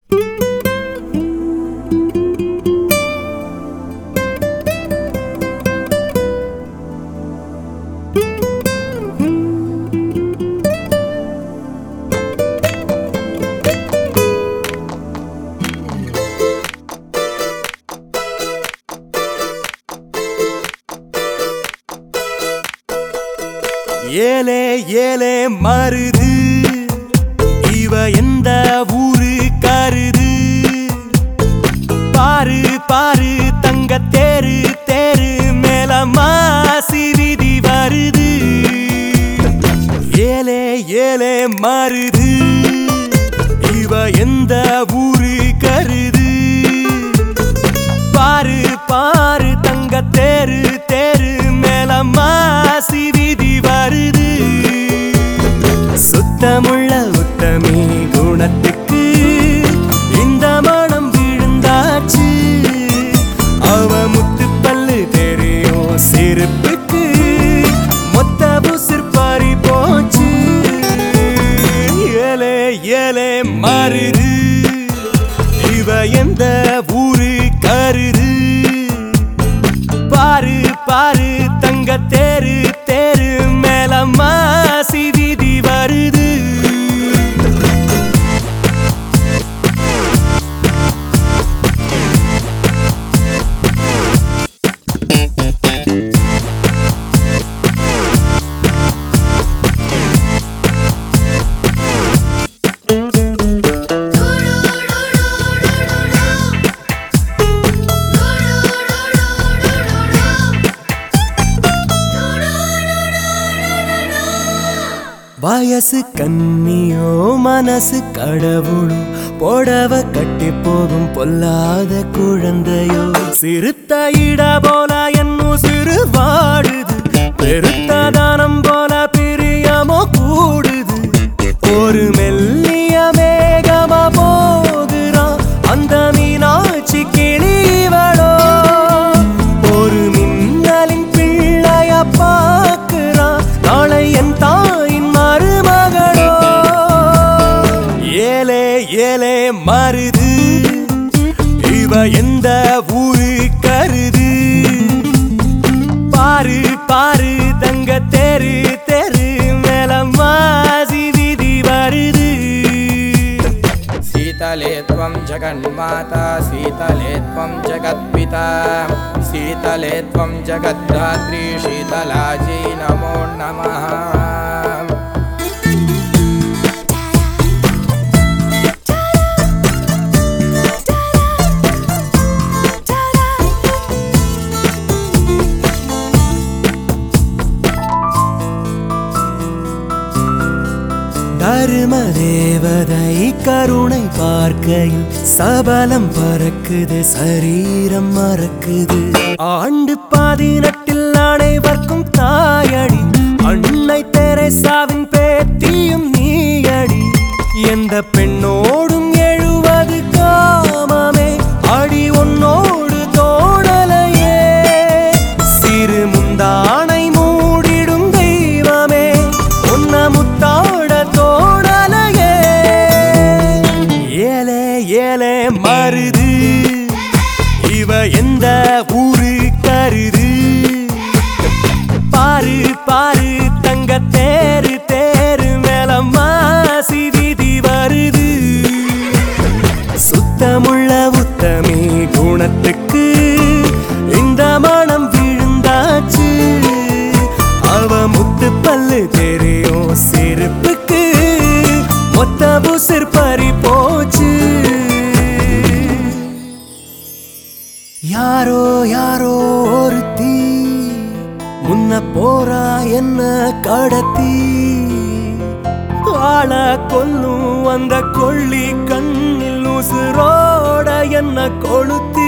ஏலே ஏலே மருது இவ எந்த ஊரு கருது பாரு பாரு தங்க தேரு தேரு மேல மாசி விதி வருது ஏலே ஏலே மருது இவ எந்த ஊரு கருது பாரு பாரு தங்க தேரு தேரு மேல மாசி விதி வருது சுத்தமுள்ள உத்தமி குணத்துக்கு இந்த மனம் விழுந்தாச்சு அவ முத்து பல்லு தெரியும் சிரிப்புக்கு மொத்த புசிர் பாரி போச்சு ஏலே ஏலே மாறுது இவ எந்த ஊரு கருது பாரு பாரு தங்க தேரு தேரு மேல மாசி விதி வருது வயசு கண்ணியோ மனசு கடவுளோ போடவ கட்டி போகும் பொல்லாத குழந்தையோ சிறுத்த இட போல என்னும் சிறு வாடுது பெருத்த தானம் போல பிரியமோ கூடுது ஒரு மெல்லிய மேகமா போகிறான் அந்த மீனாட்சி கிளிவளோ ஒரு மின்னலின் பிள்ளைய பார்க்கிறான் நாளை என் தாயின் மருமகளோ ஏலே ஏலே மருது இவ எந்த ஊரு கருது பாரு பாரு தங்க தெரு தெரு மேல மாசி விதி வருது शीतले त्वं जगन्माता शीतले त्वं जगत्पिता शीतले त्वं जगद्धात्री शीतलाजी नमो नमः தர்ம தேவதை கருணை பார்க்கையில் சபலம் பறக்குது சரீரம் மறக்குது ஆண்டு பதினெட்டில் அனைவர்க்கும் தாயடி அன்னை தெரேசாவின் பேத்தியும் நீயடி எந்த பெண்ணோடும் எழுவது காமமே அடி உன்னோடு தோணலையே சிறு முந்தானை மூடிடும் தெய்வமே உன்ன முத்தாட தோணலையே ஏலே ஏலே மருது இவ எந்த ஊரு கருது பாரு பாரு தங்க தேரு தேரு மேல மாசி விதி வருது சுத்தமுள்ள உத்தமி குணத்துக்கு இந்த மனம் விழுந்தாச்சு அவ முத்து பல்லு தெரியும் சிரிப்புக்கு மொத்த புசிர் பறி போச்சு யாரோ யாரோ ஒருத்தி முன்ன போறா என்ன கடத்தி ஆள கொல்லும் அந்த கொள்ளி கண்ணில் உசுரோட என்ன கொளுத்தி